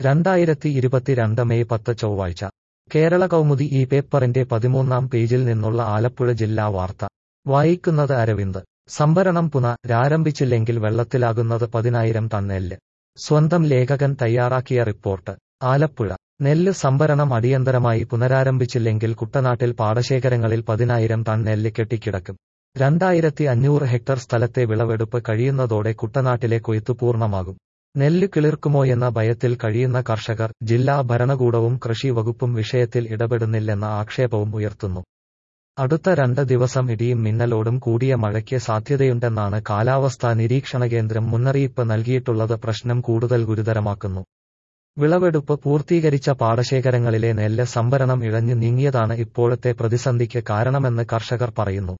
രണ്ടായിരത്തി ഇരുപത്തിരണ്ട് മെയ് പത്ത് ചൊവ്വാഴ്ച കേരള കൗമുദി ഈ പേപ്പറിന്റെ പതിമൂന്നാം പേജിൽ നിന്നുള്ള ആലപ്പുഴ ജില്ലാ വാർത്ത വായിക്കുന്നത് അരവിന്ദ് സംഭരണം പുനരാരംഭിച്ചില്ലെങ്കിൽ വെള്ളത്തിലാകുന്നത് പതിനായിരം ടൺ നെല്ല് സ്വന്തം ലേഖകൻ തയ്യാറാക്കിയ റിപ്പോർട്ട് ആലപ്പുഴ നെല്ല് സംഭരണം അടിയന്തരമായി പുനരാരംഭിച്ചില്ലെങ്കിൽ കുട്ടനാട്ടിൽ പാടശേഖരങ്ങളിൽ പതിനായിരം ടൺ നെല്ല് കെട്ടിക്കിടക്കും രണ്ടായിരത്തി അഞ്ഞൂറ് ഹെക്ടർ സ്ഥലത്തെ വിളവെടുപ്പ് കഴിയുന്നതോടെ കുട്ടനാട്ടിലെ കൊയ്ത്തു പൂർണ്ണമാകും നെല്ല് കിളിർക്കുമോയെന്ന ഭയത്തിൽ കഴിയുന്ന കർഷകർ ജില്ലാ ഭരണകൂടവും കൃഷി വകുപ്പും വിഷയത്തിൽ ഇടപെടുന്നില്ലെന്ന ആക്ഷേപവും ഉയർത്തുന്നു അടുത്ത രണ്ട് ദിവസം ഇടിയും മിന്നലോടും കൂടിയ മഴയ്ക്ക് സാധ്യതയുണ്ടെന്നാണ് കാലാവസ്ഥാ നിരീക്ഷണ കേന്ദ്രം മുന്നറിയിപ്പ് നൽകിയിട്ടുള്ളത് പ്രശ്നം കൂടുതൽ ഗുരുതരമാക്കുന്നു വിളവെടുപ്പ് പൂർത്തീകരിച്ച പാടശേഖരങ്ങളിലെ നെല്ല് സംഭരണം ഇഴഞ്ഞു നീങ്ങിയതാണ് ഇപ്പോഴത്തെ പ്രതിസന്ധിക്ക് കാരണമെന്ന് കർഷകർ പറയുന്നു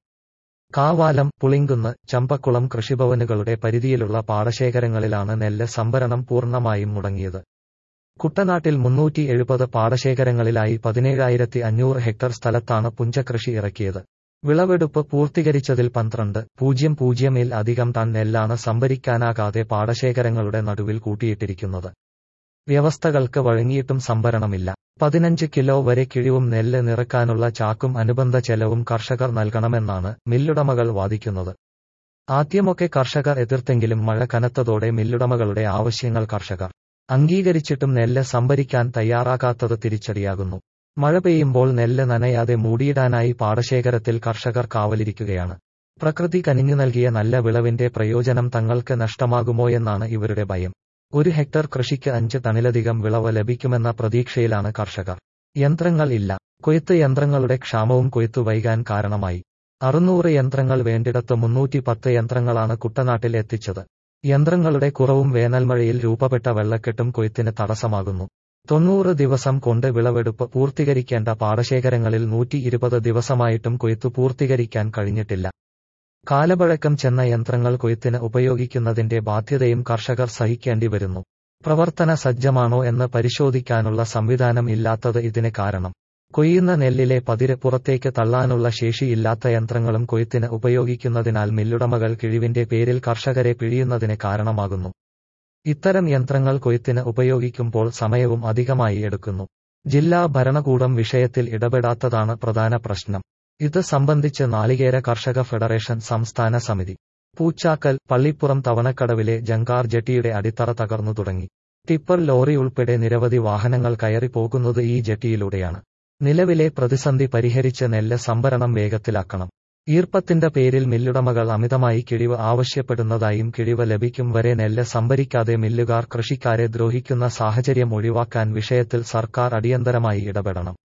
കാവാലം പുളിങ്കുന്ന് ചമ്പക്കുളം കൃഷിഭവനുകളുടെ പരിധിയിലുള്ള പാടശേഖരങ്ങളിലാണ് നെല്ല് സംഭരണം പൂർണ്ണമായും മുടങ്ങിയത് കുട്ടനാട്ടിൽ മുന്നൂറ്റി എഴുപത് പാടശേഖരങ്ങളിലായി പതിനേഴായിരത്തി അഞ്ഞൂറ് ഹെക്ടർ സ്ഥലത്താണ് പുഞ്ചകൃഷി ഇറക്കിയത് വിളവെടുപ്പ് പൂർത്തീകരിച്ചതിൽ പന്ത്രണ്ട് പൂജ്യം പൂജ്യമിൽ അധികം ടൺ നെല്ലാണ് സംഭരിക്കാനാകാതെ പാടശേഖരങ്ങളുടെ നടുവിൽ കൂട്ടിയിട്ടിരിക്കുന്നത് വ്യവസ്ഥകൾക്ക് വഴങ്ങിയിട്ടും സംഭരണമില്ല പതിനഞ്ച് കിലോ വരെ കിഴിവും നെല്ല് നിറക്കാനുള്ള ചാക്കും അനുബന്ധ ചെലവും കർഷകർ നൽകണമെന്നാണ് മില്ലുടമകൾ വാദിക്കുന്നത് ആദ്യമൊക്കെ കർഷകർ എതിർത്തെങ്കിലും മഴ കനത്തതോടെ മില്ലുടമകളുടെ ആവശ്യങ്ങൾ കർഷകർ അംഗീകരിച്ചിട്ടും നെല്ല് സംഭരിക്കാൻ തയ്യാറാകാത്തത് തിരിച്ചടിയാകുന്നു മഴ പെയ്യുമ്പോൾ നെല്ല് നനയാതെ മൂടിയിടാനായി പാടശേഖരത്തിൽ കർഷകർ കാവലിരിക്കുകയാണ് പ്രകൃതി കനിഞ്ഞു നൽകിയ നല്ല വിളവിന്റെ പ്രയോജനം തങ്ങൾക്ക് നഷ്ടമാകുമോയെന്നാണ് ഇവരുടെ ഭയം ഒരു ഹെക്ടർ കൃഷിക്ക് അഞ്ച് ടണിലധികം വിളവ് ലഭിക്കുമെന്ന പ്രതീക്ഷയിലാണ് കർഷകർ യന്ത്രങ്ങൾ ഇല്ല കൊയ്ത്ത് യന്ത്രങ്ങളുടെ ക്ഷാമവും കൊയ്ത്തു വൈകാൻ കാരണമായി അറുന്നൂറ് യന്ത്രങ്ങൾ വേണ്ടിടത്ത് മുന്നൂറ്റി പത്ത് യന്ത്രങ്ങളാണ് കുട്ടനാട്ടിൽ എത്തിച്ചത് യന്ത്രങ്ങളുടെ കുറവും വേനൽമഴയിൽ രൂപപ്പെട്ട വെള്ളക്കെട്ടും കൊയ്ത്തിന് തടസ്സമാകുന്നു തൊണ്ണൂറ് ദിവസം കൊണ്ട് വിളവെടുപ്പ് പൂർത്തീകരിക്കേണ്ട പാടശേഖരങ്ങളിൽ നൂറ്റി ഇരുപത് ദിവസമായിട്ടും കൊയ്ത്തു പൂർത്തീകരിക്കാൻ കഴിഞ്ഞിട്ടില്ല കാലപഴക്കം ചെന്ന യന്ത്രങ്ങൾ കൊയ്ത്തിന് ഉപയോഗിക്കുന്നതിന്റെ ബാധ്യതയും കർഷകർ സഹിക്കേണ്ടി വരുന്നു പ്രവർത്തന സജ്ജമാണോ എന്ന് പരിശോധിക്കാനുള്ള സംവിധാനം ഇല്ലാത്തത് ഇതിന് കാരണം കൊയ്യുന്ന നെല്ലിലെ പതിര് പുറത്തേക്ക് തള്ളാനുള്ള ശേഷിയില്ലാത്ത യന്ത്രങ്ങളും കൊയ്ത്തിന് ഉപയോഗിക്കുന്നതിനാൽ മില്ലുടമകൾ കിഴിവിന്റെ പേരിൽ കർഷകരെ പിഴിയുന്നതിന് കാരണമാകുന്നു ഇത്തരം യന്ത്രങ്ങൾ കൊയ്ത്തിന് ഉപയോഗിക്കുമ്പോൾ സമയവും അധികമായി എടുക്കുന്നു ജില്ലാ ഭരണകൂടം വിഷയത്തിൽ ഇടപെടാത്തതാണ് പ്രധാന പ്രശ്നം ഇത് സംബന്ധിച്ച് നാളികേര കർഷക ഫെഡറേഷൻ സംസ്ഥാന സമിതി പൂച്ചാക്കൽ പള്ളിപ്പുറം തവണക്കടവിലെ ജങ്കാർ ജെട്ടിയുടെ അടിത്തറ തകർന്നു തുടങ്ങി ടിപ്പർ ലോറി ഉൾപ്പെടെ നിരവധി വാഹനങ്ങൾ കയറി പോകുന്നത് ഈ ജെട്ടിയിലൂടെയാണ് നിലവിലെ പ്രതിസന്ധി പരിഹരിച്ച് നെല്ല് സംഭരണം വേഗത്തിലാക്കണം ഈർപ്പത്തിന്റെ പേരിൽ മില്ലുടമകൾ അമിതമായി കിഴിവ് ആവശ്യപ്പെടുന്നതായും കിഴിവ് ലഭിക്കും വരെ നെല്ല് സംഭരിക്കാതെ മില്ലുകാർ കൃഷിക്കാരെ ദ്രോഹിക്കുന്ന സാഹചര്യം ഒഴിവാക്കാൻ വിഷയത്തിൽ സർക്കാർ അടിയന്തരമായി ഇടപെടണം